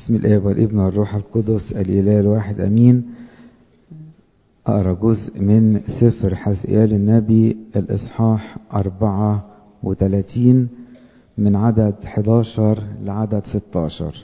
بسم الآب والابن والروح القدس الإله الواحد أمين أقرأ جزء من سفر حزقيال النبي الإصحاح 34 من عدد 11 لعدد 16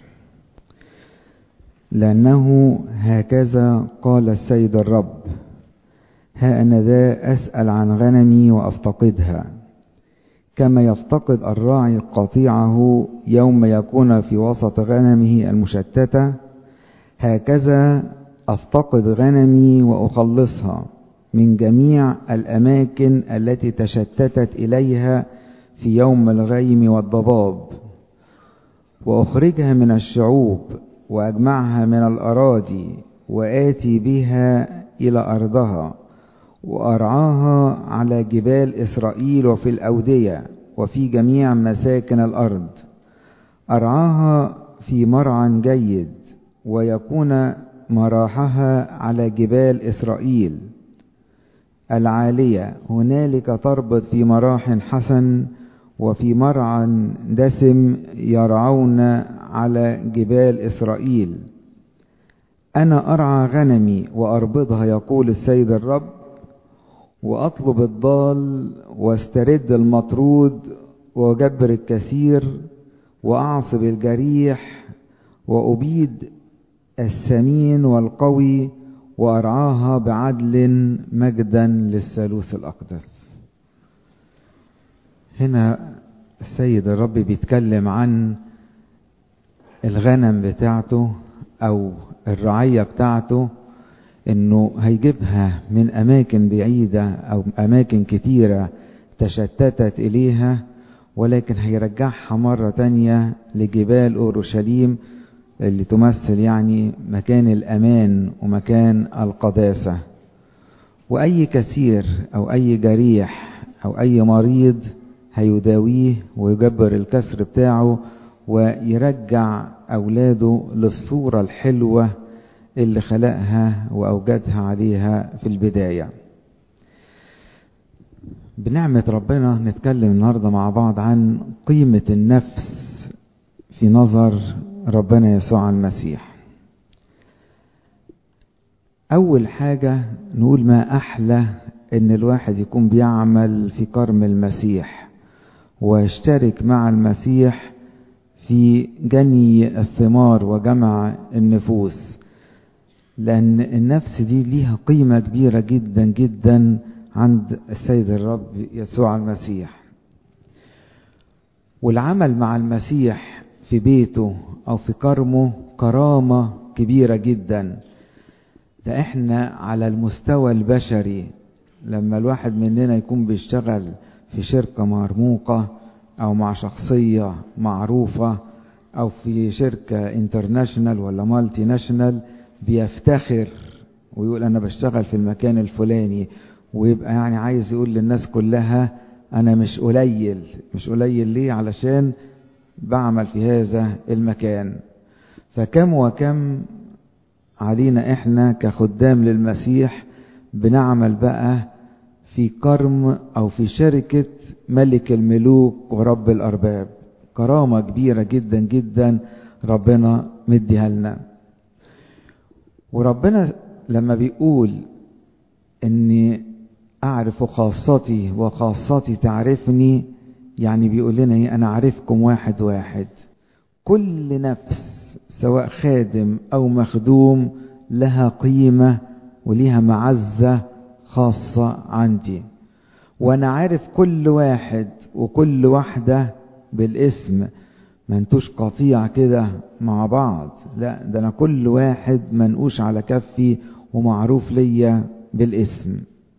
لأنه هكذا قال السيد الرب ها أنا ذا أسأل عن غنمي وأفتقدها كما يفتقد الراعي قطيعه يوم يكون في وسط غنمه المشتتة هكذا أفتقد غنمي وأخلصها من جميع الأماكن التي تشتتت إليها في يوم الغيم والضباب وأخرجها من الشعوب وأجمعها من الأراضي وآتي بها إلى أرضها وأرعاها على جبال إسرائيل وفي الأودية وفي جميع مساكن الأرض أرعاها في مرعى جيد ويكون مراحها على جبال إسرائيل العالية هنالك تربط في مراح حسن وفي مرعى دسم يرعون على جبال إسرائيل أنا أرعى غنمي وأربضها يقول السيد الرب وأطلب الضال واسترد المطرود وأجبر الكثير وأعصب الجريح وأبيد السمين والقوي وأرعاها بعدل مجدا للثالوث الأقدس هنا السيد الرب بيتكلم عن الغنم بتاعته أو الرعية بتاعته انه هيجيبها من اماكن بعيدة او اماكن كتيرة تشتتت اليها ولكن هيرجعها مرة تانية لجبال اورشليم اللي تمثل يعني مكان الامان ومكان القداسة واي كثير او اي جريح او اي مريض هيداويه ويجبر الكسر بتاعه ويرجع اولاده للصورة الحلوة اللي خلقها وأوجدها عليها في البداية بنعمة ربنا نتكلم النهاردة مع بعض عن قيمة النفس في نظر ربنا يسوع المسيح أول حاجة نقول ما أحلى إن الواحد يكون بيعمل في كرم المسيح ويشترك مع المسيح في جني الثمار وجمع النفوس لأن النفس دي ليها قيمة كبيرة جدا جدا عند السيد الرب يسوع المسيح والعمل مع المسيح في بيته أو في كرمه كرامة كبيرة جدا ده احنا على المستوى البشري لما الواحد مننا يكون بيشتغل في شركة مرموقة أو مع شخصية معروفة أو في شركة انترناشونال ولا مالتي ناشونال بيفتخر ويقول انا بشتغل في المكان الفلاني ويبقى يعني عايز يقول للناس كلها انا مش قليل مش قليل ليه علشان بعمل في هذا المكان فكم وكم علينا احنا كخدام للمسيح بنعمل بقى في كرم او في شركة ملك الملوك ورب الارباب كرامة كبيرة جدا جدا ربنا مديها لنا وربنا لما بيقول اني اعرف خاصتي وخاصتي تعرفني يعني بيقول لنا ايه انا عارفكم واحد واحد كل نفس سواء خادم او مخدوم لها قيمة وليها معزة خاصة عندي وانا عارف كل واحد وكل واحدة بالاسم ما انتوش قطيع كده مع بعض لا ده انا كل واحد منقوش على كفي ومعروف ليا بالاسم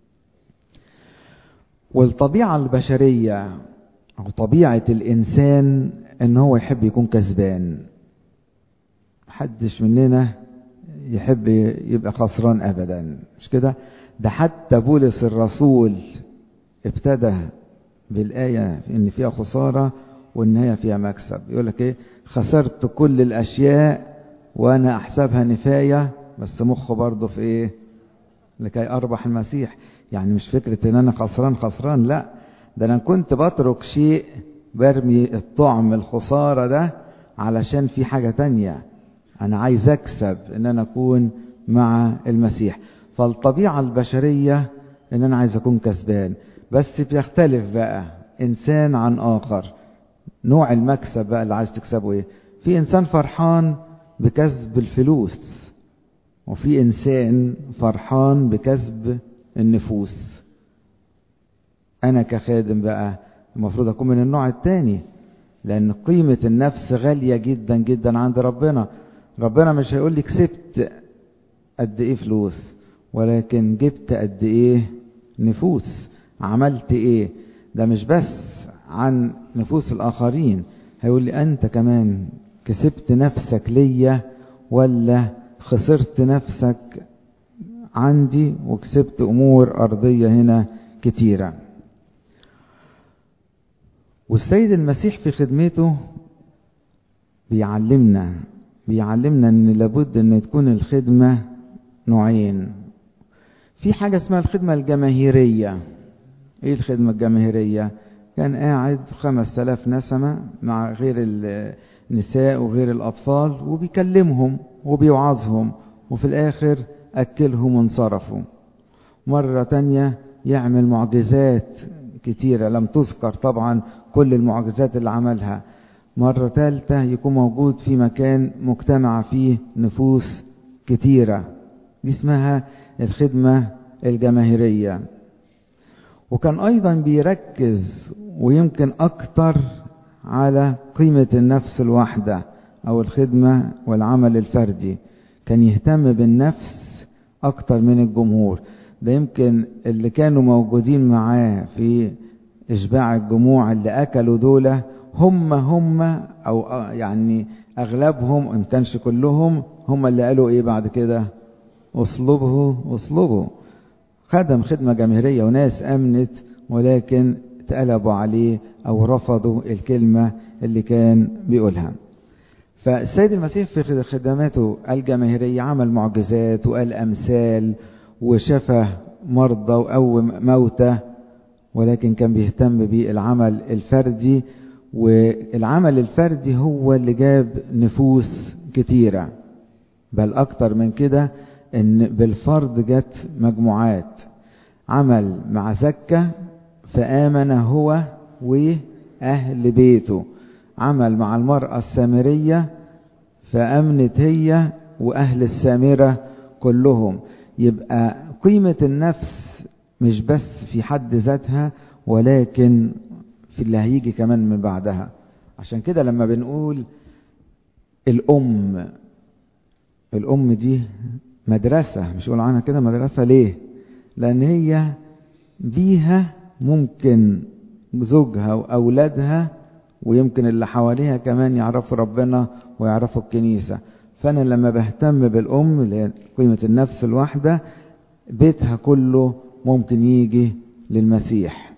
والطبيعة البشرية او طبيعة الانسان ان هو يحب يكون كسبان محدش مننا يحب يبقى خسران ابدا مش كده ده حتى بولس الرسول ابتدى بالآية ان فيها خسارة والنهاية فيها مكسب يقول لك ايه خسرت كل الاشياء وانا احسبها نفاية بس مخه برضه في ايه لكي اربح المسيح يعني مش فكرة ان انا خسران خسران لا ده انا كنت بترك شيء برمي الطعم الخسارة ده علشان في حاجة تانية انا عايز اكسب ان انا اكون مع المسيح فالطبيعة البشرية ان انا عايز اكون كسبان بس بيختلف بقى انسان عن اخر نوع المكسب بقى اللي عايز تكسبه ايه في انسان فرحان بكسب الفلوس وفي انسان فرحان بكسب النفوس انا كخادم بقى المفروض اكون من النوع التاني لان قيمة النفس غالية جدا جدا عند ربنا ربنا مش هيقول لي كسبت قد ايه فلوس ولكن جبت قد ايه نفوس عملت ايه ده مش بس عن نفوس الاخرين هيقول لي انت كمان كسبت نفسك ليا ولا خسرت نفسك عندي وكسبت امور ارضيه هنا كتيره والسيد المسيح في خدمته بيعلمنا بيعلمنا ان لابد ان تكون الخدمه نوعين في حاجه اسمها الخدمه الجماهيريه ايه الخدمه الجماهيريه كان قاعد خمس تلاف نسمة مع غير النساء وغير الأطفال وبيكلمهم وبيوعظهم وفي الآخر أكلهم وانصرفوا مرة تانية يعمل معجزات كتيرة لم تذكر طبعا كل المعجزات اللي عملها مرة ثالثة يكون موجود في مكان مجتمع فيه نفوس كتيرة دي اسمها الخدمة الجماهيرية وكان أيضا بيركز ويمكن أكتر على قيمة النفس الواحدة أو الخدمة والعمل الفردي كان يهتم بالنفس أكتر من الجمهور ده يمكن اللي كانوا موجودين معاه في إشباع الجموع اللي أكلوا دول هم هم أو يعني أغلبهم إن كانش كلهم هم اللي قالوا إيه بعد كده اصلبه اصلبه خدم خدمة جماهيرية وناس أمنت ولكن اتقلبوا عليه أو رفضوا الكلمة اللي كان بيقولها فالسيد المسيح في خدماته الجماهيرية عمل معجزات وقال أمثال وشفى مرضى وقوم موتى ولكن كان بيهتم بالعمل الفردي والعمل الفردي هو اللي جاب نفوس كتيرة بل أكتر من كده إن بالفرد جت مجموعات عمل مع زكة فآمن هو وأهل بيته عمل مع المرأة السامرية فأمنت هي وأهل السامرة كلهم يبقى قيمة النفس مش بس في حد ذاتها ولكن في اللي هيجي كمان من بعدها عشان كده لما بنقول الأم الأم دي مدرسة مش يقول عنها كده مدرسة ليه لأن هي بيها ممكن زوجها وأولادها ويمكن اللي حواليها كمان يعرفوا ربنا ويعرفوا الكنيسة فأنا لما بهتم بالأم اللي هي قيمة النفس الواحدة بيتها كله ممكن يجي للمسيح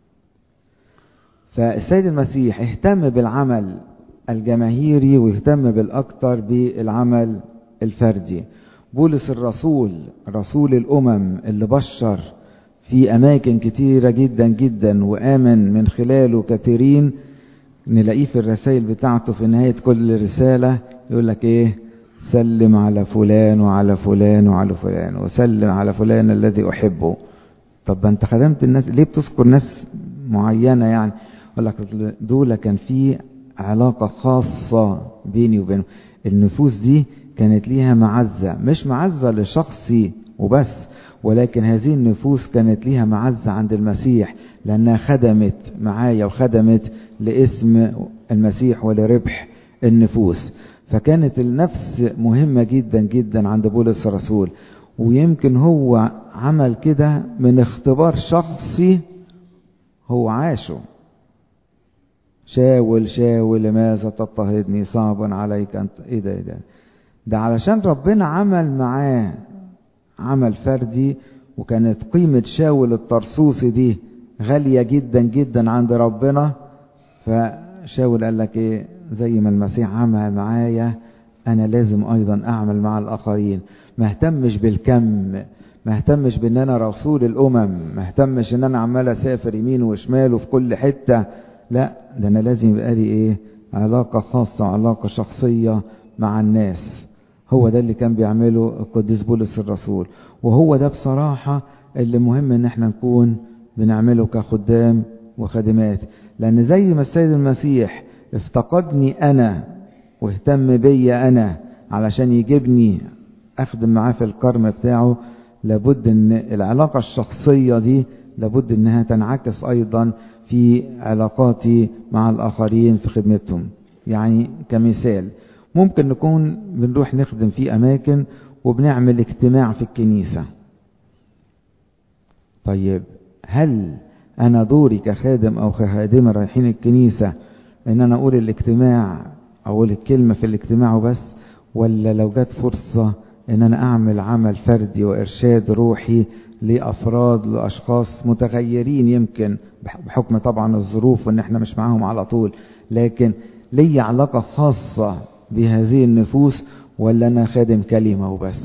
فالسيد المسيح اهتم بالعمل الجماهيري واهتم بالأكثر بالعمل الفردي بولس الرسول رسول الأمم اللي بشر في أماكن كتيرة جدا جدا وآمن من خلاله كثيرين نلاقيه في الرسائل بتاعته في نهاية كل رسالة يقول لك إيه سلم على فلان وعلى فلان وعلى فلان وسلم على فلان الذي أحبه طب أنت خدمت الناس ليه بتذكر ناس معينة يعني يقول لك دول كان في علاقة خاصة بيني وبينهم النفوس دي كانت ليها معزة مش معزة لشخصي وبس ولكن هذه النفوس كانت ليها معزة عند المسيح لأنها خدمت معايا وخدمت لاسم المسيح ولربح النفوس فكانت النفس مهمة جدا جدا عند بولس الرسول ويمكن هو عمل كده من اختبار شخصي هو عاشه شاول شاول لماذا تضطهدني صعبا عليك أنت إيه ده إيه ده ده علشان ربنا عمل معاه عمل فردي وكانت قيمة شاول الطرسوسي دي غالية جدا جدا عند ربنا فشاول قال لك ايه زي ما المسيح عمل معايا انا لازم ايضا اعمل مع الاخرين ما اهتمش بالكم ما اهتمش بان انا رسول الامم ما اهتمش ان انا عمال اسافر يمين وشمال وفي كل حتة لا ده انا لازم يبقى لي ايه علاقة خاصة علاقة شخصية مع الناس هو ده اللي كان بيعمله القديس بولس الرسول وهو ده بصراحة اللي مهم ان احنا نكون بنعمله كخدام وخادمات لان زي ما السيد المسيح افتقدني انا واهتم بيا انا علشان يجيبني اخدم معاه في الكرم بتاعه لابد ان العلاقة الشخصية دي لابد انها تنعكس ايضا في علاقاتي مع الاخرين في خدمتهم يعني كمثال ممكن نكون بنروح نخدم في اماكن وبنعمل اجتماع في الكنيسة طيب هل انا دوري كخادم او كخادمة رايحين الكنيسة ان انا اقول الاجتماع اقول الكلمة في الاجتماع وبس ولا لو جت فرصة ان انا اعمل عمل فردي وارشاد روحي لافراد لاشخاص متغيرين يمكن بحكم طبعا الظروف وان احنا مش معاهم على طول لكن لي علاقة خاصة بهذه النفوس ولا انا خادم كلمة وبس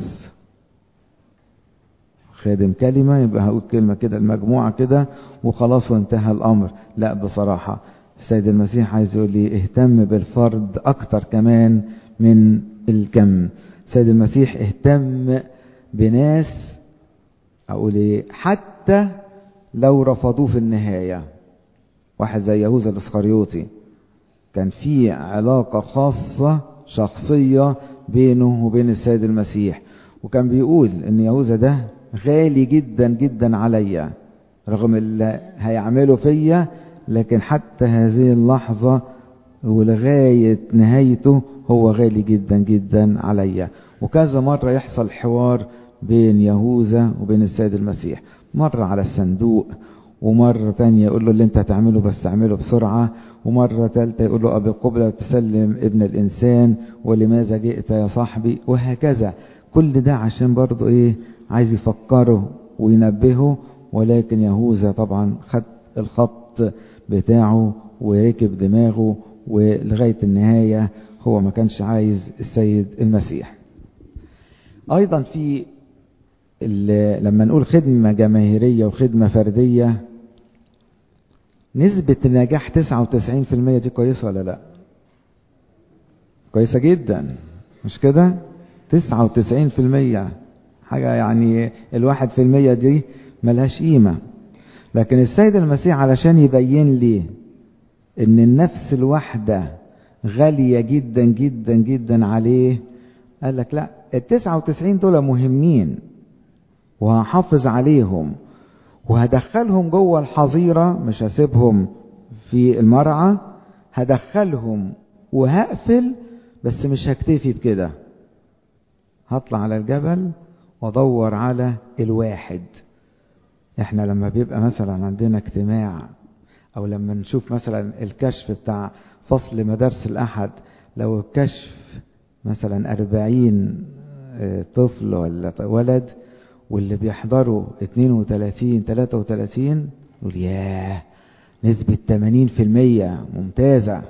خادم كلمة يبقى هقول كلمة كده المجموعة كده وخلاص وانتهى الامر لا بصراحة السيد المسيح عايز يقول لي اهتم بالفرد اكتر كمان من الكم السيد المسيح اهتم بناس اقول ايه حتى لو رفضوه في النهاية واحد زي يهوذا الاسخريوطي كان في علاقة خاصة شخصية بينه وبين السيد المسيح وكان بيقول ان يهوذا ده غالي جدا جدا عليا رغم اللي هيعمله فيا لكن حتى هذه اللحظة ولغاية نهايته هو غالي جدا جدا عليا وكذا مرة يحصل حوار بين يهوذا وبين السيد المسيح مرة على الصندوق ومرة تانية يقول له اللي انت هتعمله بس اعمله بسرعة ومرة تالتة يقول له أبي قبلة تسلم ابن الإنسان ولماذا جئت يا صاحبي وهكذا كل ده عشان برضو ايه عايز يفكره وينبهه ولكن يهوذا طبعا خد الخط بتاعه وركب دماغه ولغاية النهاية هو ما كانش عايز السيد المسيح ايضا في لما نقول خدمة جماهيرية وخدمة فردية نسبة النجاح 99% دي كويسة ولا لا كويسة جدا مش كده 99% حاجة يعني الواحد في المية دي ملهاش قيمة لكن السيد المسيح علشان يبين لي ان النفس الواحدة غالية جدا جدا جدا عليه قال لك لا التسعة وتسعين دول مهمين وهحافظ عليهم وهدخلهم جوه الحظيرة مش هسيبهم في المرعى هدخلهم وهقفل بس مش هكتفي بكده هطلع على الجبل وادور على الواحد احنا لما بيبقى مثلا عندنا اجتماع او لما نشوف مثلا الكشف بتاع فصل مدارس الاحد لو الكشف مثلا أربعين طفل ولا ولد واللي بيحضروا 32 33 يقول ياه نسبة 80% ممتازة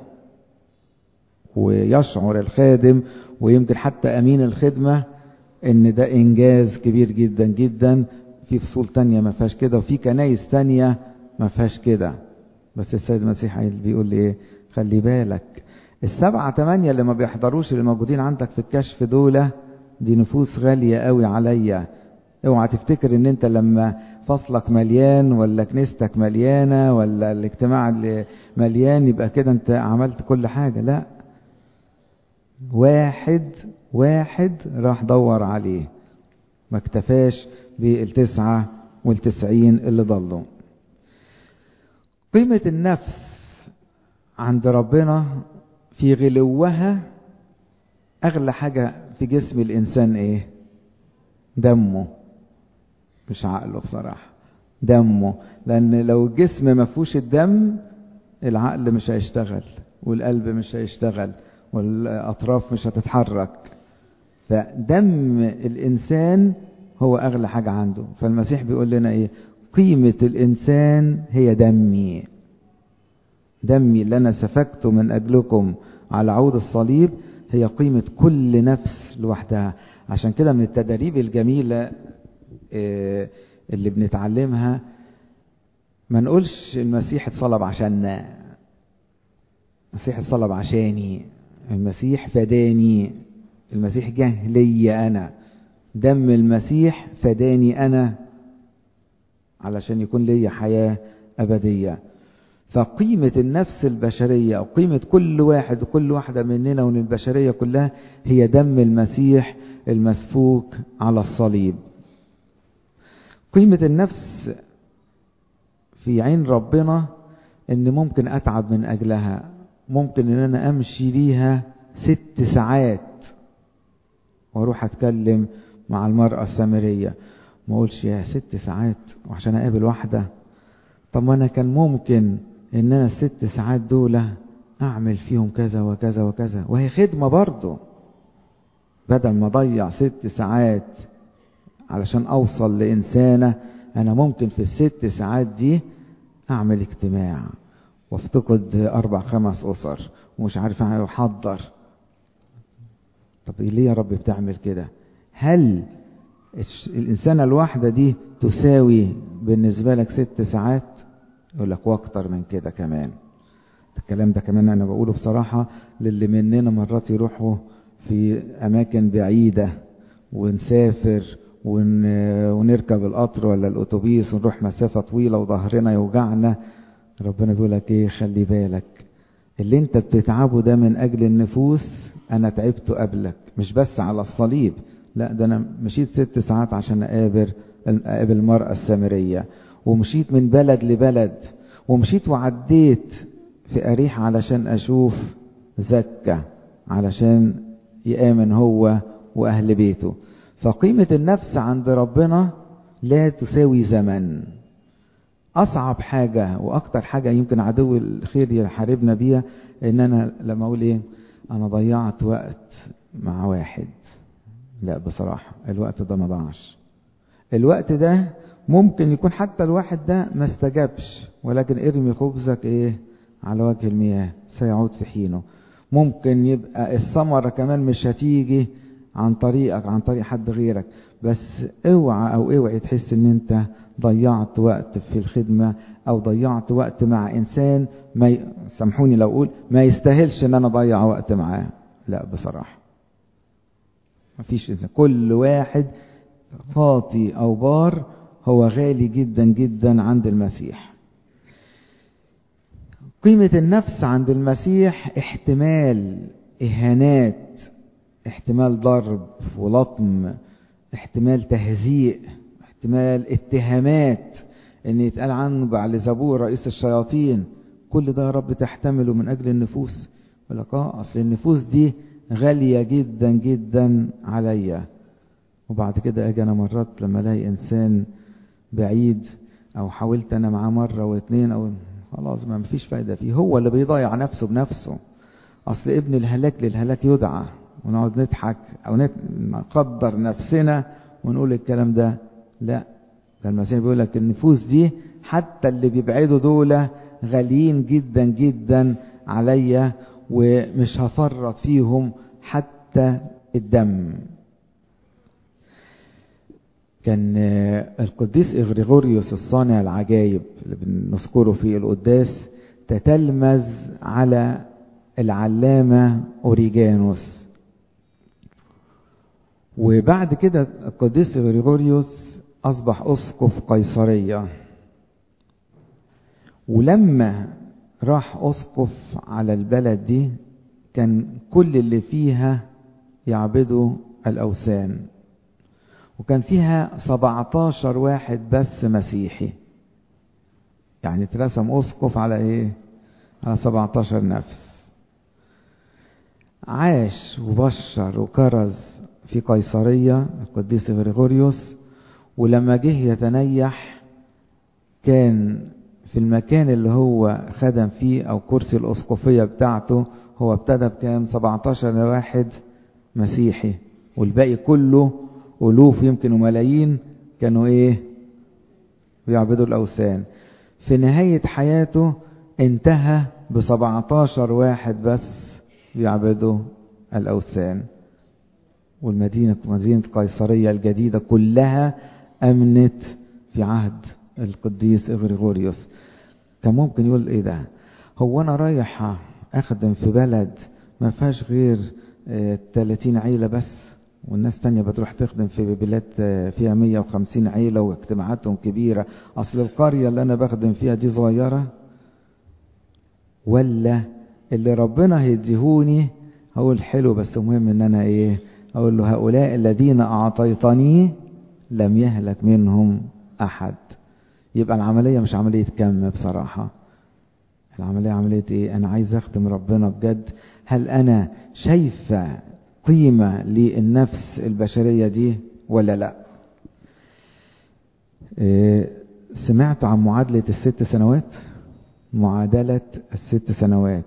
ويشعر الخادم ويمكن حتى أمين الخدمة إن ده إنجاز كبير جدا جدا في فصول تانية ما فيهاش كده وفي كنايس تانية ما فيهاش كده بس السيد المسيح بيقول لي إيه خلي بالك السبعة تمانية اللي ما بيحضروش اللي موجودين عندك في الكشف دول دي نفوس غالية قوي عليا اوعى تفتكر ان انت لما فصلك مليان ولا كنيستك مليانة ولا الاجتماع اللي مليان يبقى كده انت عملت كل حاجة لا واحد واحد راح دور عليه ما اكتفاش بالتسعة والتسعين اللي ضلوا قيمة النفس عند ربنا في غلوها أغلى حاجة في جسم الإنسان إيه؟ دمه مش عقله بصراحة دمه لأن لو الجسم ما فيهوش الدم العقل مش هيشتغل والقلب مش هيشتغل والأطراف مش هتتحرك فدم الإنسان هو أغلى حاجة عنده فالمسيح بيقول لنا إيه قيمة الإنسان هي دمي دمي اللي أنا سفكته من أجلكم على عود الصليب هي قيمة كل نفس لوحدها عشان كده من التدريب الجميلة اللي بنتعلمها ما نقولش المسيح اتصلب عشاننا المسيح اتصلب عشاني المسيح فداني المسيح جه ليا أنا دم المسيح فداني أنا علشان يكون ليا حياة أبدية فقيمة النفس البشرية أو قيمة كل واحد وكل واحدة مننا ومن البشرية كلها هي دم المسيح المسفوك على الصليب قيمة النفس في عين ربنا ان ممكن اتعب من اجلها ممكن ان انا امشي ليها ست ساعات واروح اتكلم مع المرأة السامرية ما اقولش يا ست ساعات وعشان اقابل واحدة طب ما انا كان ممكن ان انا الست ساعات دول اعمل فيهم كذا وكذا وكذا وهي خدمة برضه بدل ما اضيع ست ساعات علشان اوصل لانسانة انا ممكن في الست ساعات دي اعمل اجتماع وافتقد اربع خمس اسر ومش عارف احضر طب ليه يا رب بتعمل كده هل الانسانة الواحدة دي تساوي بالنسبة لك ست ساعات يقول لك واكتر من كده كمان الكلام ده كمان انا بقوله بصراحة للي مننا مرات يروحوا في اماكن بعيدة ونسافر ون... ونركب القطر ولا الاتوبيس ونروح مسافة طويلة وظهرنا يوجعنا ربنا بيقول لك ايه خلي بالك اللي انت بتتعبه ده من اجل النفوس انا تعبته قبلك مش بس على الصليب لا ده انا مشيت ست ساعات عشان اقابل اقابل المرأة السامرية ومشيت من بلد لبلد ومشيت وعديت في أريح علشان أشوف زكة علشان يآمن هو وأهل بيته فقيمة النفس عند ربنا لا تساوي زمن أصعب حاجة وأكتر حاجة يمكن عدو الخير يحاربنا بيها إن أنا لما أقول إيه أنا ضيعت وقت مع واحد لا بصراحة الوقت ده ما ضاعش الوقت ده ممكن يكون حتى الواحد ده ما استجابش ولكن ارمي خبزك ايه على وجه المياه سيعود في حينه ممكن يبقى الثمرة كمان مش هتيجي عن طريقك عن طريق حد غيرك بس اوعى او اوعي تحس ان انت ضيعت وقت في الخدمة او ضيعت وقت مع انسان ما ي... سامحوني لو اقول ما يستاهلش ان انا اضيع وقت معاه لا بصراحة مفيش انسان كل واحد خاطي او بار هو غالي جدا جدا عند المسيح قيمة النفس عند المسيح احتمال اهانات احتمال ضرب ولطم احتمال تهزيء احتمال اتهامات ان يتقال عنه بعلزبور رئيس الشياطين كل ده يا رب تحتمله من اجل النفوس يقول لك اه اصل النفوس دي غالية جدا جدا عليا وبعد كده اجي انا مرات لما الاقي انسان بعيد او حاولت انا معاه مرة واتنين او خلاص ما مفيش فايدة فيه هو اللي بيضيع نفسه بنفسه اصل ابن الهلاك للهلاك يدعى ونقعد نضحك او نقدر نفسنا ونقول الكلام ده لا ده المسيح بيقول لك النفوس دي حتى اللي بيبعدوا دول غاليين جدا جدا عليا ومش هفرط فيهم حتى الدم كان القديس إغريغوريوس الصانع العجايب اللي بنذكره في القداس تتلمذ على العلامة أوريجانوس وبعد كده القديس إغريغوريوس أصبح أسقف قيصرية ولما راح أسقف على البلد دي كان كل اللي فيها يعبدوا الأوثان وكان فيها 17 واحد بس مسيحي يعني اترسم أسقف على إيه؟ على 17 نفس عاش وبشر وكرز في قيصرية القديس غريغوريوس ولما جه يتنيح كان في المكان اللي هو خدم فيه أو كرسي الأسقفية بتاعته هو ابتدى بكام 17 واحد مسيحي والباقي كله ألوف يمكن وملايين كانوا إيه بيعبدوا الأوثان في نهاية حياته انتهى ب 17 واحد بس بيعبدوا الأوثان والمدينة مدينة قيصرية الجديدة كلها أمنت في عهد القديس إغريغوريوس كان ممكن يقول إيه ده هو أنا رايح أخدم في بلد ما فيهاش غير 30 عيلة بس والناس تانية بتروح تخدم في بلاد فيها 150 عيلة واجتماعاتهم كبيرة أصل القرية اللي أنا بخدم فيها دي صغيرة ولا اللي ربنا هيديهوني هقول حلو بس مهم ان انا ايه اقول له هؤلاء الذين اعطيتني لم يهلك منهم احد يبقى العملية مش عملية كم بصراحة العملية عملية ايه انا عايز اخدم ربنا بجد هل انا شايفة قيمة للنفس البشرية دي ولا لا إيه سمعت عن معادلة الست سنوات معادلة الست سنوات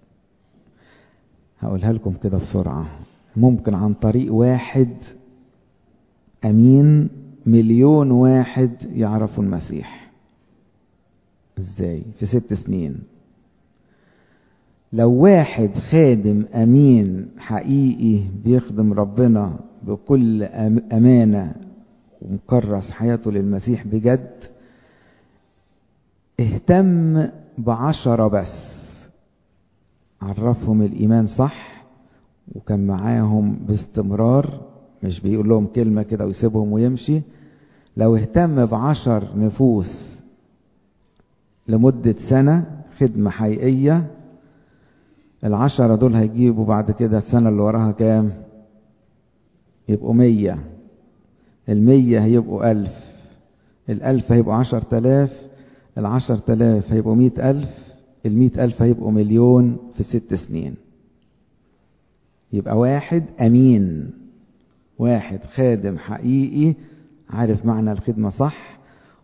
هقولها لكم كده بسرعة ممكن عن طريق واحد أمين مليون واحد يعرفوا المسيح ازاي في ست سنين لو واحد خادم أمين حقيقي بيخدم ربنا بكل أمانة ومكرس حياته للمسيح بجد اهتم بعشرة بس عرفهم الإيمان صح وكان معاهم باستمرار مش بيقول لهم كلمة كده ويسيبهم ويمشي لو اهتم بعشر نفوس لمدة سنة خدمة حقيقية العشرة دول هيجيبوا بعد كده السنة اللي وراها كام يبقوا مية المية هيبقوا ألف الألف هيبقوا عشر تلاف العشر تلاف هيبقوا مئة ألف المئة ألف هيبقوا مليون في ست سنين يبقى واحد أمين واحد خادم حقيقي عارف معنى الخدمة صح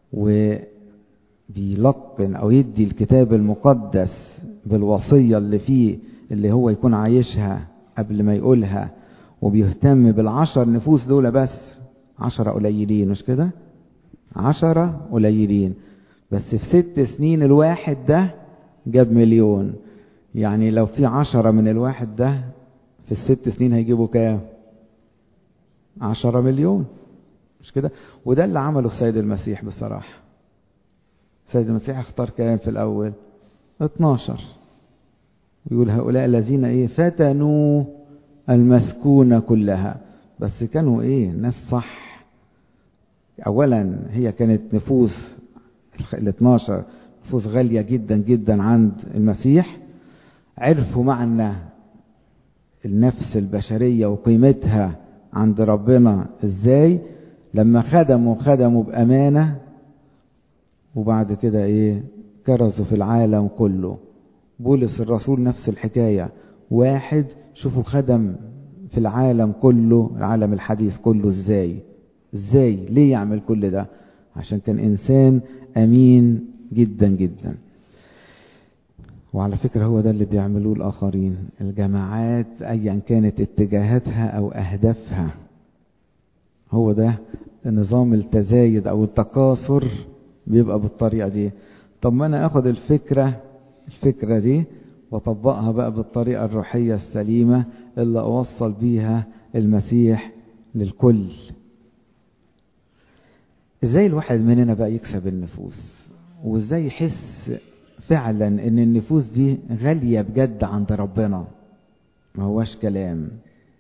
وبيلقن أو يدي الكتاب المقدس بالوصية اللي فيه اللي هو يكون عايشها قبل ما يقولها وبيهتم بالعشر نفوس دول بس عشرة قليلين مش كده عشرة قليلين بس في ست سنين الواحد ده جاب مليون يعني لو في عشرة من الواحد ده في الست سنين هيجيبوا كام عشرة مليون مش كده وده اللي عمله السيد المسيح بصراحة السيد المسيح اختار كام في الأول 12 يقول هؤلاء الذين ايه فتنوا المسكونة كلها بس كانوا ايه ناس صح اولا هي كانت نفوس ال 12 نفوس غالية جدا جدا عند المسيح عرفوا معنى النفس البشرية وقيمتها عند ربنا ازاي لما خدموا خدموا بأمانة وبعد كده ايه كرزوا في العالم كله بولس الرسول نفس الحكاية واحد شوفوا خدم في العالم كله العالم الحديث كله ازاي ازاي ليه يعمل كل ده عشان كان انسان امين جدا جدا وعلى فكرة هو ده اللي بيعملوه الآخرين الجماعات أيا كانت اتجاهاتها أو أهدافها هو ده نظام التزايد أو التكاثر بيبقى بالطريقة دي طب ما أنا أخد الفكرة الفكرة دي وأطبقها بقى بالطريقة الروحية السليمة اللي أوصل بيها المسيح للكل إزاي الواحد مننا بقى يكسب النفوس وإزاي يحس فعلا ان النفوس دي غالية بجد عند ربنا ما هوش كلام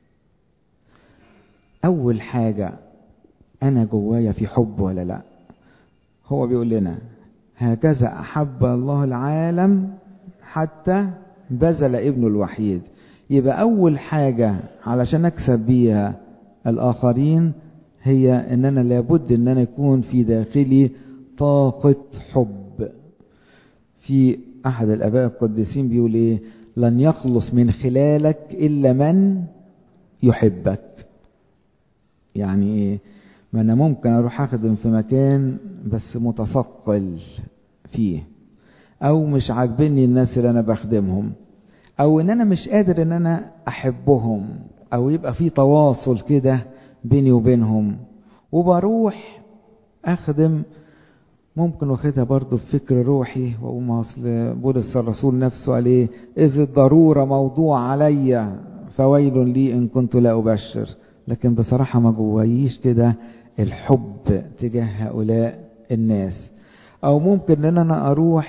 اول حاجة انا جوايا في حب ولا لا هو بيقول لنا هكذا احب الله العالم حتى بذل ابنه الوحيد يبقى اول حاجة علشان اكسب بيها الاخرين هي ان انا لابد ان انا يكون في داخلي طاقة حب في احد الاباء القديسين بيقول ايه لن يخلص من خلالك الا من يحبك يعني ايه ما انا ممكن اروح اخدم في مكان بس متثقل فيه او مش عاجبني الناس اللي انا بخدمهم او ان انا مش قادر ان انا احبهم او يبقى في تواصل كده بيني وبينهم وبروح اخدم ممكن واخدها برضه بفكر روحي واقوم اصل بولس الرسول نفسه قال ايه اذ الضروره موضوع عليا فويل لي ان كنت لا ابشر لكن بصراحه ما جوايش كده الحب تجاه هؤلاء الناس او ممكن ان انا اروح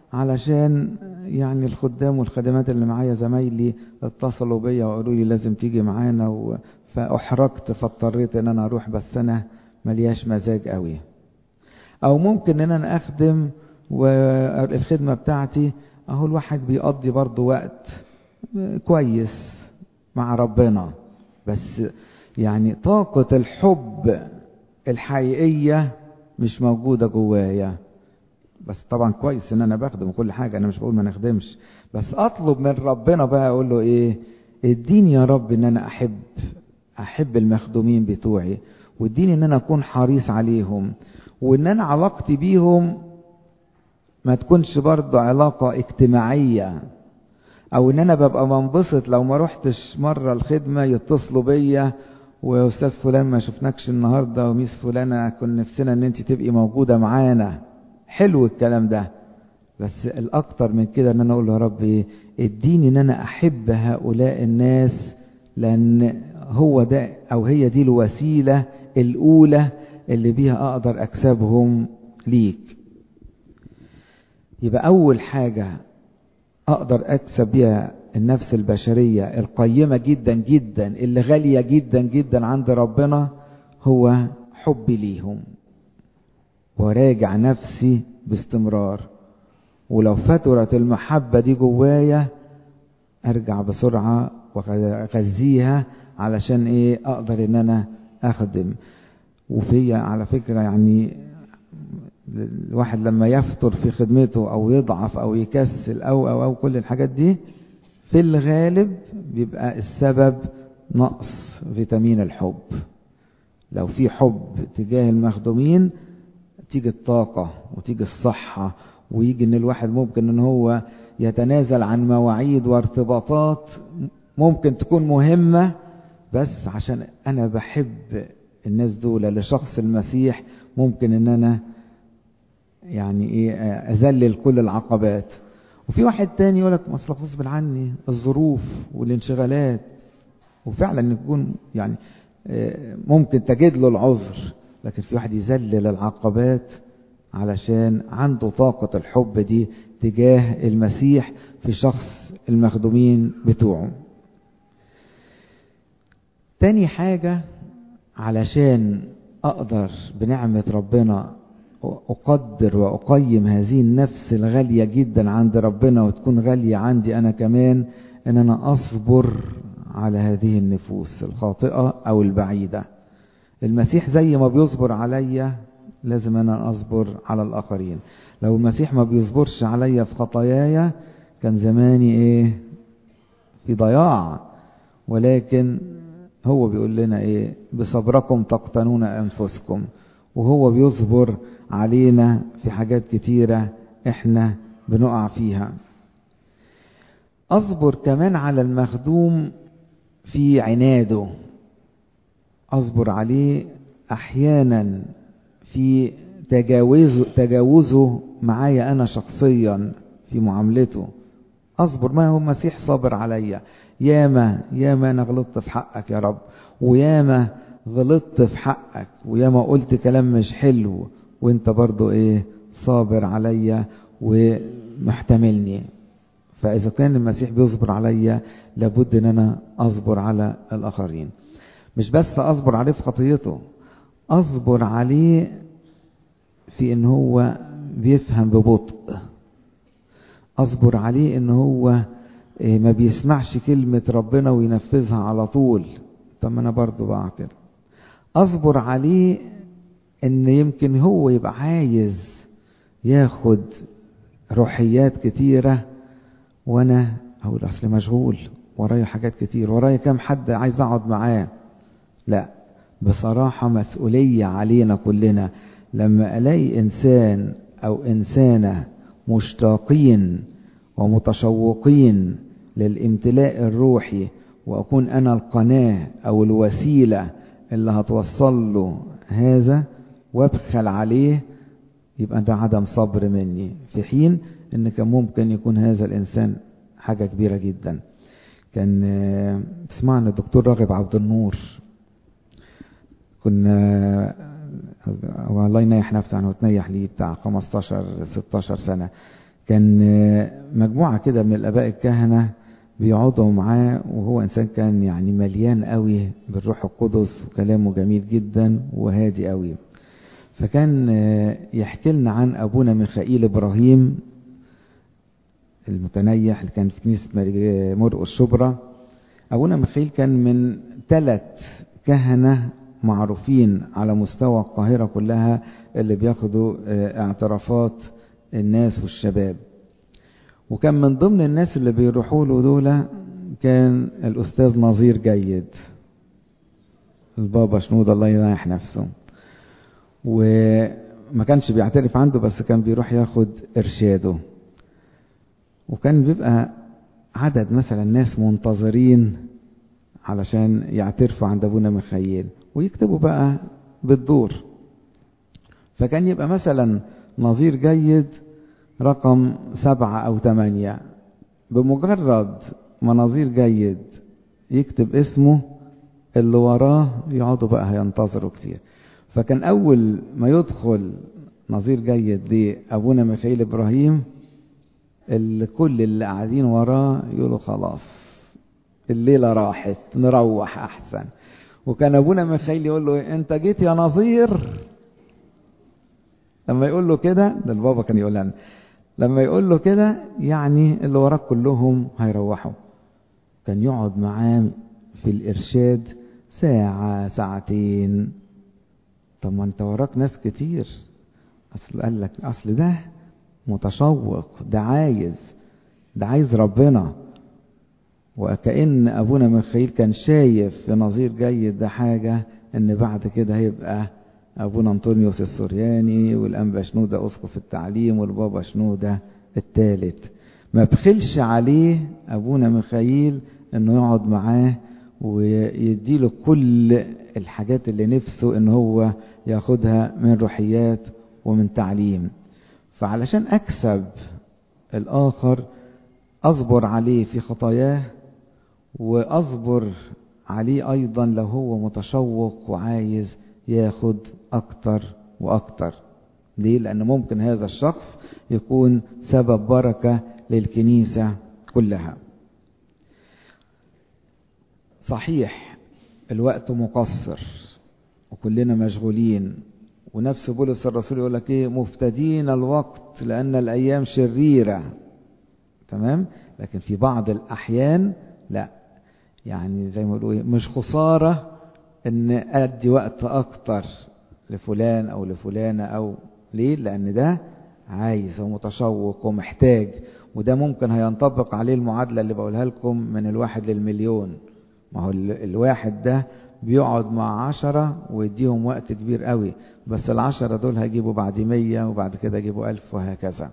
علشان يعني الخدام والخدمات اللي معايا زمايلي اتصلوا بيا وقالوا لي لازم تيجي معانا و... فاحرجت فاضطريت ان انا اروح بس انا ملياش مزاج قوي او ممكن ان انا اخدم والخدمه بتاعتي اهو الواحد بيقضي برضه وقت كويس مع ربنا بس يعني طاقة الحب الحقيقية مش موجودة جوايا بس طبعا كويس ان انا بخدم وكل حاجة انا مش بقول ما نخدمش بس اطلب من ربنا بقى اقول له ايه اديني يا رب ان انا احب احب المخدومين بتوعي واديني ان انا اكون حريص عليهم وان انا علاقتي بيهم ما تكونش برضه علاقة اجتماعية او ان انا ببقى منبسط لو ما رحتش مرة الخدمة يتصلوا بيا واستاذ فلان ما شفناكش النهاردة وميس فلانة كنا نفسنا ان انت تبقي موجودة معانا حلو الكلام ده بس الاكتر من كده ان انا اقول يا رب اديني ان انا احب هؤلاء الناس لان هو ده او هي دي الوسيلة الاولى اللي بيها اقدر اكسبهم ليك يبقى اول حاجة اقدر اكسب بيها النفس البشرية القيمة جدا جدا اللي غالية جدا جدا عند ربنا هو حبي ليهم وراجع نفسي باستمرار ولو فترت المحبة دي جوايا ارجع بسرعة واغذيها علشان ايه اقدر ان انا اخدم وفي على فكرة يعني الواحد لما يفتر في خدمته او يضعف او يكسل او او او كل الحاجات دي في الغالب بيبقى السبب نقص فيتامين الحب لو في حب تجاه المخدومين تيجي الطاقة وتيجي الصحة ويجي ان الواحد ممكن ان هو يتنازل عن مواعيد وارتباطات ممكن تكون مهمة بس عشان انا بحب الناس دول لشخص المسيح ممكن ان انا يعني ايه اذلل كل العقبات وفي واحد تاني يقول لك مصرف غصب عني الظروف والانشغالات وفعلا يكون يعني ممكن تجد له العذر لكن في واحد يذلل العقبات علشان عنده طاقة الحب دي تجاه المسيح في شخص المخدومين بتوعه تاني حاجة علشان أقدر بنعمة ربنا أقدر وأقيم هذه النفس الغالية جدا عند ربنا وتكون غالية عندي أنا كمان أن أنا أصبر على هذه النفوس الخاطئة أو البعيدة المسيح زي ما بيصبر عليا لازم أنا أصبر على الآخرين لو المسيح ما بيصبرش عليا في خطاياي كان زماني إيه في ضياع ولكن هو بيقول لنا إيه بصبركم تقتنون أنفسكم وهو بيصبر علينا في حاجات كتيرة احنا بنقع فيها اصبر كمان على المخدوم في عناده اصبر عليه احيانا في تجاوزه, تجاوزه معايا انا شخصيا في معاملته اصبر ما هو المسيح صابر عليا ياما ياما انا غلطت في حقك يا رب وياما غلطت في حقك وياما قلت كلام مش حلو وانت برضو ايه صابر عليا ومحتملني فاذا كان المسيح بيصبر عليا لابد ان انا اصبر على الاخرين مش بس اصبر عليه في خطيته اصبر عليه في ان هو بيفهم ببطء اصبر عليه ان هو إيه ما بيسمعش كلمة ربنا وينفذها على طول طب ما انا برضو بقى كده اصبر عليه ان يمكن هو يبقى عايز ياخد روحيات كتيرة وانا اقول اصل مشغول ورايا حاجات كتير ورايا كام حد عايز اقعد معاه لا بصراحة مسؤولية علينا كلنا لما الاقي انسان او انسانة مشتاقين ومتشوقين للامتلاء الروحي واكون انا القناة او الوسيلة اللي هتوصل له هذا وابخل عليه يبقى ده عدم صبر مني في حين ان كان ممكن يكون هذا الانسان حاجة كبيرة جدا كان تسمعنا الدكتور راغب عبد النور كنا الله ينيح نفسه عنه وتنيح ليه بتاع 15 16 سنة كان مجموعة كده من الآباء الكهنة بيقعدوا معاه وهو إنسان كان يعني مليان قوي بالروح القدس وكلامه جميل جدا وهادي قوي فكان يحكي لنا عن أبونا ميخائيل إبراهيم المتنيح اللي كان في كنيسة مرقس شبرا أبونا ميخائيل كان من ثلاث كهنة معروفين على مستوى القاهرة كلها اللي بياخدوا اعترافات الناس والشباب وكان من ضمن الناس اللي بيروحوا له دول كان الأستاذ نظير جيد البابا شنود الله يريح نفسه وما كانش بيعترف عنده بس كان بيروح ياخد إرشاده وكان بيبقى عدد مثلا ناس منتظرين علشان يعترفوا عند أبونا ميخائيل ويكتبوا بقى بالدور فكان يبقى مثلا نظير جيد رقم سبعة أو ثمانية بمجرد ما نظير جيد يكتب اسمه اللي وراه يقعدوا بقى هينتظروا كتير فكان أول ما يدخل نظير جيد لأبونا ميخائيل إبراهيم كل اللي قاعدين وراه يقولوا خلاص الليلة راحت نروح أحسن وكان أبونا ميخائيل يقول له أنت جيت يا نظير لما يقول له كده ده البابا كان يقول لنا لما يقول له كده يعني اللي وراك كلهم هيروحوا كان يقعد معاه في الإرشاد ساعة ساعتين طب ما انت وراك ناس كتير أصل قال لك أصل ده متشوق ده عايز ده عايز ربنا وكأن أبونا ميخائيل كان شايف في نظير جيد ده حاجة إن بعد كده هيبقى أبونا أنطونيوس السورياني والأنبا شنودة أسقف التعليم والبابا شنودة الثالث ما بخلش عليه أبونا ميخائيل إنه يقعد معاه ويديله كل الحاجات اللي نفسه إن هو ياخدها من روحيات ومن تعليم فعلشان أكسب الآخر أصبر عليه في خطاياه وأصبر عليه أيضا لو هو متشوق وعايز ياخد أكتر وأكتر ليه؟ لأن ممكن هذا الشخص يكون سبب بركة للكنيسة كلها صحيح الوقت مقصر وكلنا مشغولين ونفس بولس الرسول يقول لك ايه مفتدين الوقت لأن الأيام شريرة تمام لكن في بعض الأحيان لا يعني زي ما بيقولوا مش خسارة ان ادي وقت اكتر لفلان او لفلانة او ليه لان ده عايز ومتشوق ومحتاج وده ممكن هينطبق عليه المعادلة اللي بقولها لكم من الواحد للمليون ما هو الواحد ده بيقعد مع عشرة ويديهم وقت كبير قوي بس العشرة دول هيجيبوا بعد مية وبعد كده يجيبوا ألف وهكذا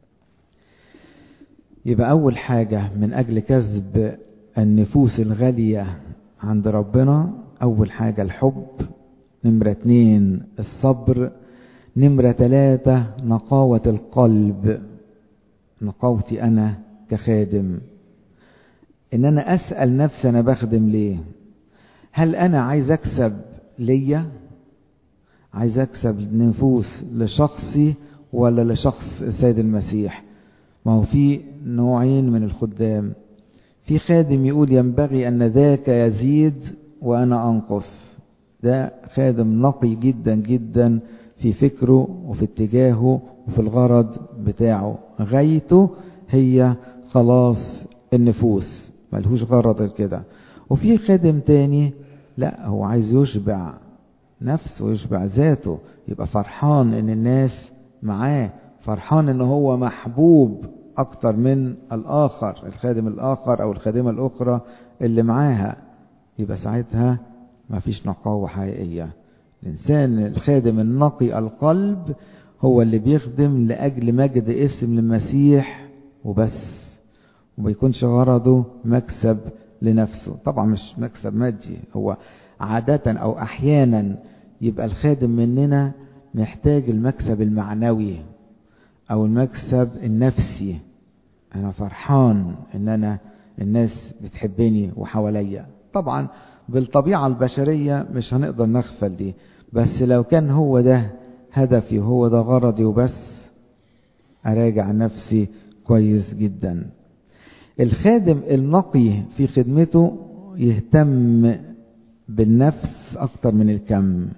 يبقى أول حاجة من أجل كسب النفوس الغالية عند ربنا أول حاجة الحب نمرة اتنين الصبر نمرة تلاتة نقاوة القلب نقاوتي أنا كخادم إن أنا أسأل نفسي أنا بخدم ليه هل أنا عايز أكسب ليا عايز أكسب نفوس لشخصي ولا لشخص السيد المسيح ما هو في نوعين من الخدام في خادم يقول ينبغي أن ذاك يزيد وأنا أنقص ده خادم نقي جدا جدا في فكره وفي اتجاهه وفي الغرض بتاعه غايته هي خلاص النفوس ملهوش غرض غير كده وفي خادم تاني لا هو عايز يشبع نفسه ويشبع ذاته يبقى فرحان ان الناس معاه فرحان ان هو محبوب اكتر من الاخر الخادم الاخر او الخادمة الاخرى اللي معاها يبقى ساعتها ما فيش نقاوة حقيقية الإنسان الخادم النقي القلب هو اللي بيخدم لأجل مجد اسم المسيح وبس وما يكونش غرضه مكسب لنفسه طبعا مش مكسب مادي هو عادة أو أحيانا يبقى الخادم مننا محتاج المكسب المعنوي أو المكسب النفسي أنا فرحان إن أنا الناس بتحبني وحواليا طبعا بالطبيعة البشرية مش هنقدر نغفل دي بس لو كان هو ده هدفي وهو ده غرضي وبس أراجع نفسي كويس جدا الخادم النقي في خدمته يهتم بالنفس أكتر من الكم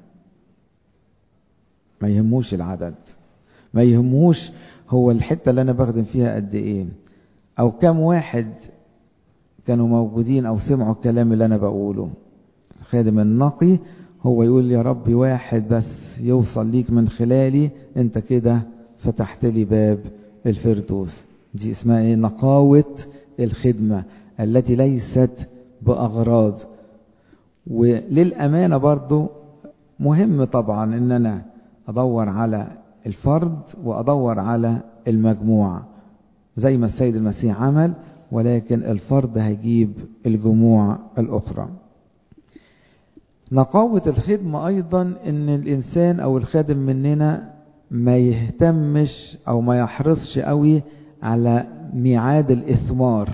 ما يهموش العدد ما يهموش هو الحتة اللي أنا بخدم فيها قد إيه أو كم واحد كانوا موجودين أو سمعوا الكلام اللي أنا بقوله الخادم النقي هو يقول يا ربي واحد بس يوصل ليك من خلالي انت كده فتحت لي باب الفردوس دي اسمها ايه نقاوة الخدمة التي ليست بأغراض وللأمانة برضو مهم طبعا ان انا ادور على الفرد وادور على المجموعة زي ما السيد المسيح عمل ولكن الفرد هيجيب الجموع الأخرى نقاوة الخدمة أيضا إن الإنسان أو الخادم مننا ما يهتمش أو ما يحرصش قوي على ميعاد الإثمار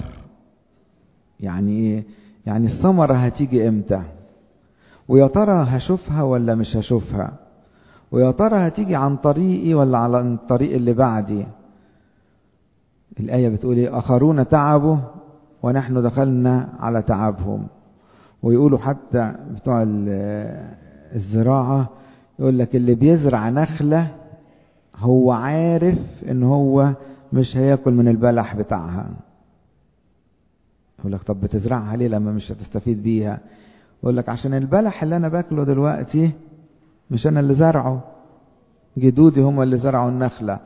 يعني إيه؟ يعني الثمرة هتيجي إمتى ويا ترى هشوفها ولا مش هشوفها ويا ترى هتيجي عن طريقي ولا على الطريق اللي بعدي الآية بتقول إيه آخرون تعبوا ونحن دخلنا على تعبهم ويقولوا حتى بتوع الزراعة يقول لك اللي بيزرع نخلة هو عارف ان هو مش هياكل من البلح بتاعها يقول لك طب بتزرعها ليه لما مش هتستفيد بيها يقول لك عشان البلح اللي انا باكله دلوقتي مش انا اللي زرعه جدودي هم اللي زرعوا النخلة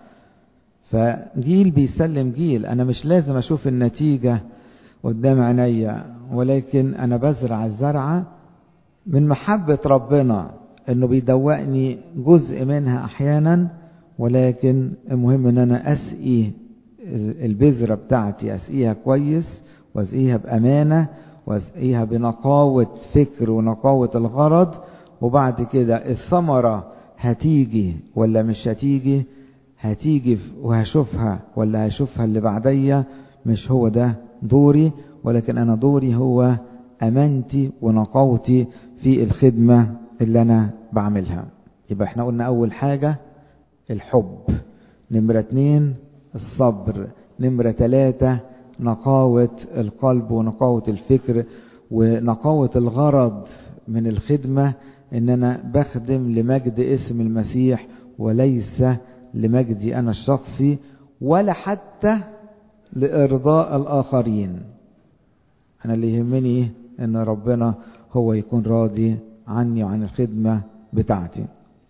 فجيل بيسلم جيل انا مش لازم اشوف النتيجة قدام عينيا ولكن انا بزرع الزرعة من محبة ربنا انه بيدوقني جزء منها احيانا ولكن المهم ان انا اسقي البذرة بتاعتي اسقيها كويس واسقيها بامانة واسقيها بنقاوة فكر ونقاوة الغرض وبعد كده الثمرة هتيجي ولا مش هتيجي هتيجي وهشوفها ولا هشوفها اللي بعدية مش هو ده دوري ولكن أنا دوري هو أمانتي ونقاوتي في الخدمة اللي أنا بعملها يبقى احنا قلنا أول حاجة الحب نمرة اتنين الصبر نمرة تلاتة نقاوة القلب ونقاوة الفكر ونقاوة الغرض من الخدمة ان انا بخدم لمجد اسم المسيح وليس لمجدي انا الشخصي ولا حتى لارضاء الاخرين انا اللي يهمني ان ربنا هو يكون راضي عني وعن الخدمة بتاعتي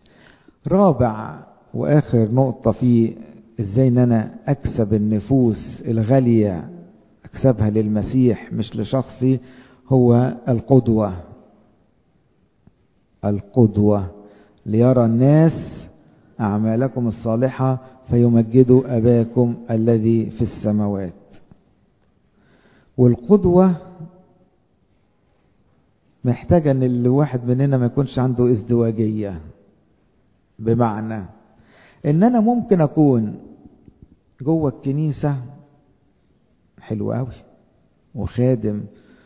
رابع واخر نقطة في ازاي ان انا اكسب النفوس الغالية اكسبها للمسيح مش لشخصي هو القدوة القدوة ليرى الناس أعمالكم الصالحة فيمجدوا أباكم الذي في السماوات والقدوة محتاجة أن الواحد مننا ما يكونش عنده ازدواجية بمعنى أن أنا ممكن أكون جوه الكنيسة حلو قوي وخادم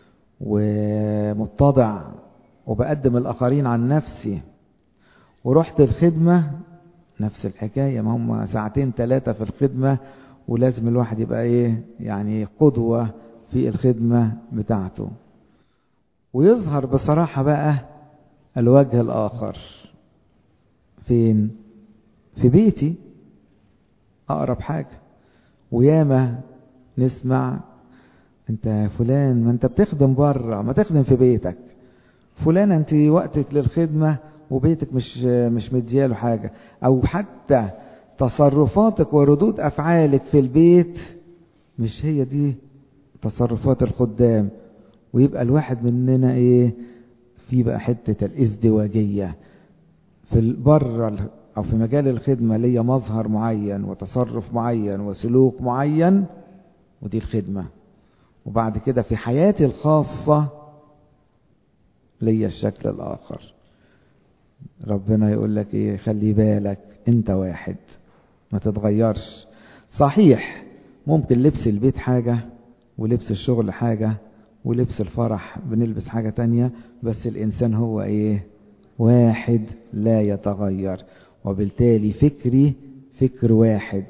ومتضع وبقدم الآخرين عن نفسي ورحت الخدمة نفس الحكاية ما هم ساعتين ثلاثة في الخدمة ولازم الواحد يبقى ايه يعني قدوة في الخدمة بتاعته ويظهر بصراحة بقى الوجه الآخر فين في بيتي أقرب حاجة وياما نسمع انت يا فلان ما انت بتخدم بره ما تخدم في بيتك فلان انت وقتك للخدمة وبيتك مش مش مدياله حاجة او حتى تصرفاتك وردود افعالك في البيت مش هي دي تصرفات الخدام ويبقى الواحد مننا ايه في بقى حتة الازدواجية في بره او في مجال الخدمة ليا مظهر معين وتصرف معين وسلوك معين ودي الخدمة وبعد كده في حياتي الخاصة ليا الشكل الآخر ربنا يقول لك ايه خلي بالك انت واحد ما تتغيرش صحيح ممكن لبس البيت حاجة ولبس الشغل حاجة ولبس الفرح بنلبس حاجة تانية بس الإنسان هو ايه واحد لا يتغير وبالتالي فكري فكر واحد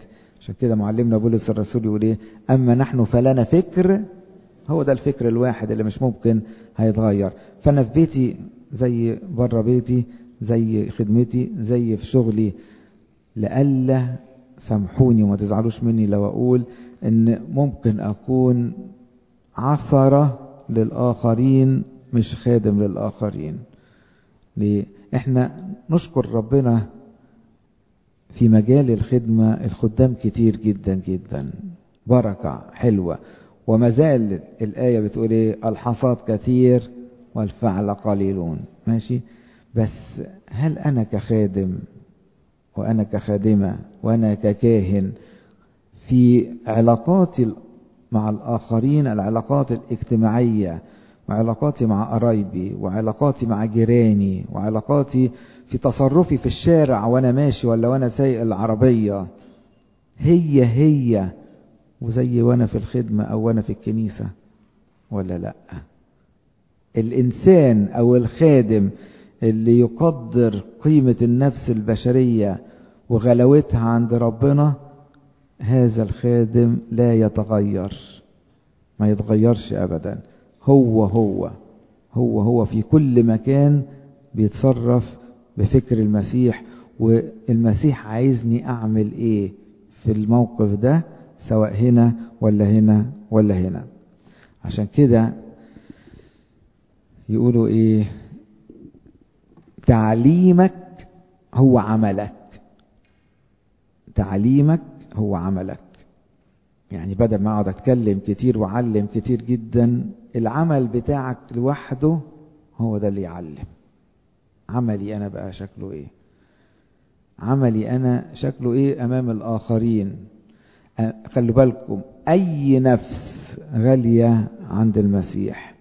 عشان كده معلمنا بولس الرسول يقول ايه اما نحن فلنا فكر هو ده الفكر الواحد اللي مش ممكن هيتغير فانا في بيتي زي بره بيتي زي خدمتي زي في شغلي لألا سامحوني وما تزعلوش مني لو اقول ان ممكن اكون عثرة للآخرين مش خادم للآخرين ليه؟ احنا نشكر ربنا في مجال الخدمة الخدام كتير جدا جدا بركة حلوة وما زال الآية بتقول ايه الحصاد كثير والفعل قليلون ماشي بس هل أنا كخادم وأنا كخادمة وأنا ككاهن في علاقاتي مع الآخرين العلاقات الاجتماعية وعلاقاتي مع قرايبي وعلاقاتي مع جيراني وعلاقاتي في تصرفي في الشارع وانا ماشي ولا وانا سايق العربية هي هي وزي وانا في الخدمة او وانا في الكنيسة ولا لا الانسان او الخادم اللي يقدر قيمة النفس البشرية وغلاوتها عند ربنا هذا الخادم لا يتغير ما يتغيرش ابدا هو هو هو هو في كل مكان بيتصرف بفكر المسيح والمسيح عايزني اعمل ايه في الموقف ده سواء هنا ولا هنا ولا هنا عشان كده يقولوا ايه تعليمك هو عملك تعليمك هو عملك يعني بدل ما اقعد اتكلم كتير واعلم كتير جدا العمل بتاعك لوحده هو ده اللي يعلم عملي انا بقى شكله ايه عملي انا شكله ايه امام الاخرين خلوا بالكم اي نفس غالية عند المسيح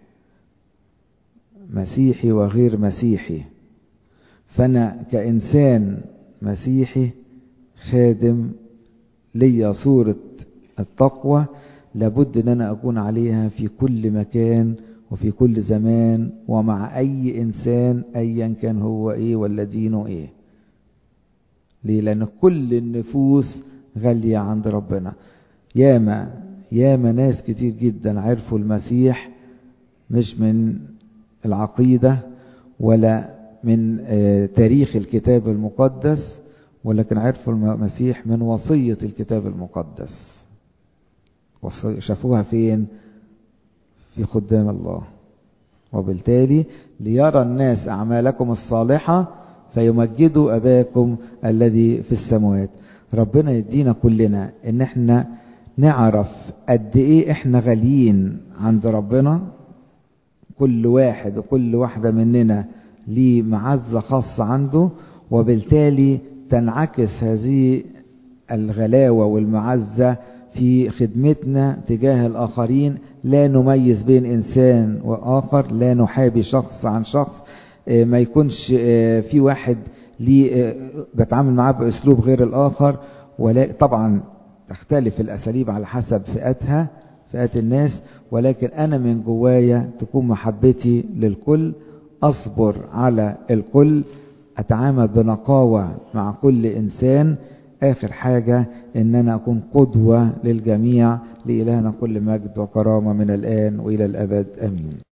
مسيحي وغير مسيحي فانا كانسان مسيحي خادم ليا صورة التقوى لابد ان انا اكون عليها في كل مكان وفي كل زمان ومع اي انسان ايا كان هو ايه ولا دينه ايه ليه لان كل النفوس غالية عند ربنا ياما ياما ناس كتير جدا عرفوا المسيح مش من العقيدة ولا من تاريخ الكتاب المقدس ولكن عرفوا المسيح من وصية الكتاب المقدس شافوها فين في خدام الله وبالتالي ليرى الناس أعمالكم الصالحة فيمجدوا أباكم الذي في السماوات ربنا يدينا كلنا ان احنا نعرف قد ايه احنا غاليين عند ربنا كل واحد وكل واحدة مننا ليه معزة خاصة عنده وبالتالي تنعكس هذه الغلاوة والمعزة في خدمتنا تجاه الآخرين لا نميز بين إنسان وآخر لا نحابي شخص عن شخص ما يكونش في واحد ليه بتعامل معاه بأسلوب غير الآخر ولا طبعا تختلف الأساليب على حسب فئاتها فئات الناس ولكن أنا من جوايا تكون محبتي للكل أصبر على الكل أتعامل بنقاوة مع كل إنسان آخر حاجة إن أنا أكون قدوة للجميع لإلهنا كل مجد وكرامة من الآن وإلى الأبد آمين